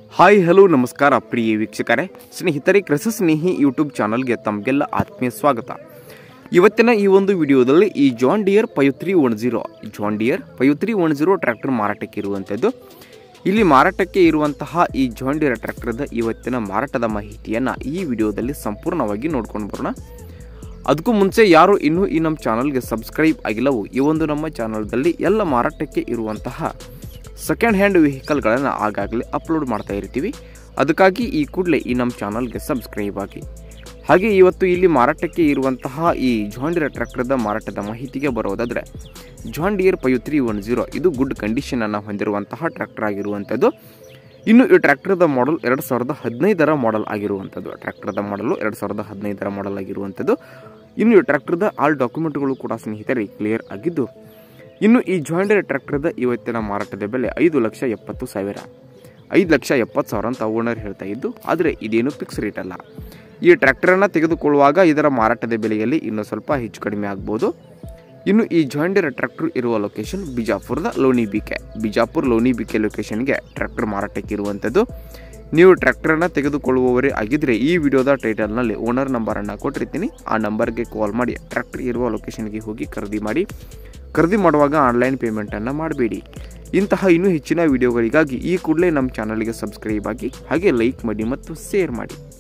hi hello ನಮಸ್ಕಾರ ಪ್ರಿಯ ವೀಕ್ಷಕರೇ ಸ್ನೇಹಿತರೆ ಕೃಷಿ ಸ್ನೇಹಿ ಯೂಟ್ಯೂಬ್ ಚಾನಲ್ಗೆ ತಮಗೆಲ್ಲ ಆತ್ಮೀಯ ಸ್ವಾಗತ ಇವತ್ತಿನ ಈ ಒಂದು ವಿಡಿಯೋದಲ್ಲಿ ಈ John Deere five three one zero John Deere five three one zero tractor ಮಾರಾಟಕ್ಕೆ ಇರುವಂಥದ್ದು ಇಲ್ಲಿ ಮಾರಾಟಕ್ಕೆ ಇರುವಂತಹ ಈ ಜಾನ್ ಡಿಯರ್ ಟ್ರ್ಯಾಕ್ಟರ್ದ ಇವತ್ತಿನ ಮಾರಾಟದ ಮಾಹಿತಿಯನ್ನು ಈ ವಿಡಿಯೋದಲ್ಲಿ ಸಂಪೂರ್ಣವಾಗಿ ನೋಡ್ಕೊಂಡು ಬರೋಣ ಅದಕ್ಕೂ ಮುಂಚೆ ಯಾರು ಇನ್ನೂ ಈ ನಮ್ಮ ಚಾನಲ್ಗೆ ಸಬ್ಸ್ಕ್ರೈಬ್ ಆಗಿಲ್ಲವೋ ಈ ಒಂದು ನಮ್ಮ ಚಾನಲ್ದಲ್ಲಿ ಎಲ್ಲ ಮಾರಾಟಕ್ಕೆ ಇರುವಂತಹ ಸೆಕೆಂಡ್ ಹ್ಯಾಂಡ್ ವೆಹಿಕಲ್ಗಳನ್ನು ಆಗಾಗಲೇ ಅಪ್ಲೋಡ್ ಮಾಡ್ತಾ ಇರ್ತೀವಿ ಅದಕ್ಕಾಗಿ ಈ ಕೂಡಲೇ ಈ ನಮ್ಮ ಚಾನಲ್ಗೆ ಸಬ್ಸ್ಕ್ರೈಬ್ ಆಗಿ ಹಾಗೆ ಇವತ್ತು ಇಲ್ಲಿ ಮಾರಾಟಕ್ಕೆ ಇರುವಂತಹ ಈ ಜಾಂಡಿಯರ್ ಟ್ರ್ಯಾಕ್ಟರ್ದ ಮಾರಾಟದ ಮಾಹಿತಿಗೆ ಬರೋದಾದರೆ John Deere five three one zero ಇದು ಗುಡ್ ಕಂಡೀಷನನ್ನು ಹೊಂದಿರುವಂತಹ ಟ್ರ್ಯಾಕ್ಟರ್ ಆಗಿರುವಂಥದ್ದು ಇನ್ನು ಈ ಟ್ರ್ಯಾಕ್ಟರ್ದ ಮಾಡಲ್ ಎರಡು ಸಾವಿರದ ಹದಿನೈದರ ಮಾಡಲ್ ಆಗಿರುವಂಥದ್ದು ಟ್ರ್ಯಾಕ್ಟರ್ದ ಮಾಡಲು ಎರಡು ಸಾವಿರದ ಹದಿನೈದರ ಮಾಡಲ್ ಆಗಿರುವಂಥದ್ದು ಇನ್ನು ಈ ಟ್ರ್ಯಾಕ್ಟರ್ದ ಆಲ್ ಡಾಕ್ಯುಮೆಂಟ್ಗಳು ಕೂಡ ಸ್ನೇಹಿತರೆ ಕ್ಲಿಯರ್ ಆಗಿದ್ದು ಇನ್ನು ಈ ಜಾಯಿಂಡರ್ ಟ್ರ್ಯಾಕ್ಟರ್ದ ಇವತ್ತಿನ ಮಾರಾಟದ ಬೆಲೆ ಐದು ಲಕ್ಷ ಎಪ್ಪತ್ತು ಸಾವಿರ ಐದು ಲಕ್ಷ ಎಪ್ಪತ್ತು ಸಾವಿರ ಅಂತ ಓನರ್ ಹೇಳ್ತಾ ಇದ್ದು ಆದರೆ ಇದೇನು ಫಿಕ್ಸ್ ರೇಟ್ ಅಲ್ಲ ಈ ಟ್ರ್ಯಾಕ್ಟರನ್ನು ತೆಗೆದುಕೊಳ್ಳುವಾಗ ಇದರ ಮಾರಾಟದ ಬೆಲೆಯಲ್ಲಿ ಇನ್ನೂ ಸ್ವಲ್ಪ ಹೆಚ್ಚು ಕಡಿಮೆ ಆಗ್ಬೋದು ಇನ್ನು ಈ ಜಾಯಿಂಡರ್ ಟ್ರ್ಯಾಕ್ಟರ್ ಇರುವ ಲೊಕೇಶನ್ ಬಿಜಾಪುರದ ಲೋನಿ ಬಿಕೆ ಬಿಜಾಪುರ ಲೋನಿ ಬಿಕೆ ಲೊಕೇಶನ್ಗೆ ಟ್ರ್ಯಾಕ್ಟರ್ ಮಾರಾಟಕ್ಕೆ ಇರುವಂಥದ್ದು ನೀವು ಟ್ರ್ಯಾಕ್ಟರನ್ನು ತೆಗೆದುಕೊಳ್ಳುವವರೇ ಆಗಿದ್ದರೆ ಈ ವಿಡಿಯೋದ ಟೈಟಲ್ನಲ್ಲಿ ಓನರ್ ನಂಬರನ್ನು ಕೊಟ್ಟಿರ್ತೀನಿ ಆ ನಂಬರ್ಗೆ ಕಾಲ್ ಮಾಡಿ ಟ್ರ್ಯಾಕ್ಟರ್ ಇರುವ ಲೊಕೇಶನ್ಗೆ ಹೋಗಿ ಖರೀದಿ ಮಾಡಿ ಖರೀದಿ ಮಾಡುವಾಗ ಆನ್ಲೈನ್ ಪೇಮೆಂಟನ್ನು ಮಾಡಬೇಡಿ ಇಂತಹ ಇನ್ನೂ ಹೆಚ್ಚಿನ ವಿಡಿಯೋಗಳಿಗಾಗಿ ಈ ಕೂಡಲೇ ನಮ್ಮ ಚಾನಲ್ಗೆ ಸಬ್ಸ್ಕ್ರೈಬ್ ಆಗಿ ಹಾಗೆ ಲೈಕ್ ಮಾಡಿ ಮತ್ತು ಶೇರ್ ಮಾಡಿ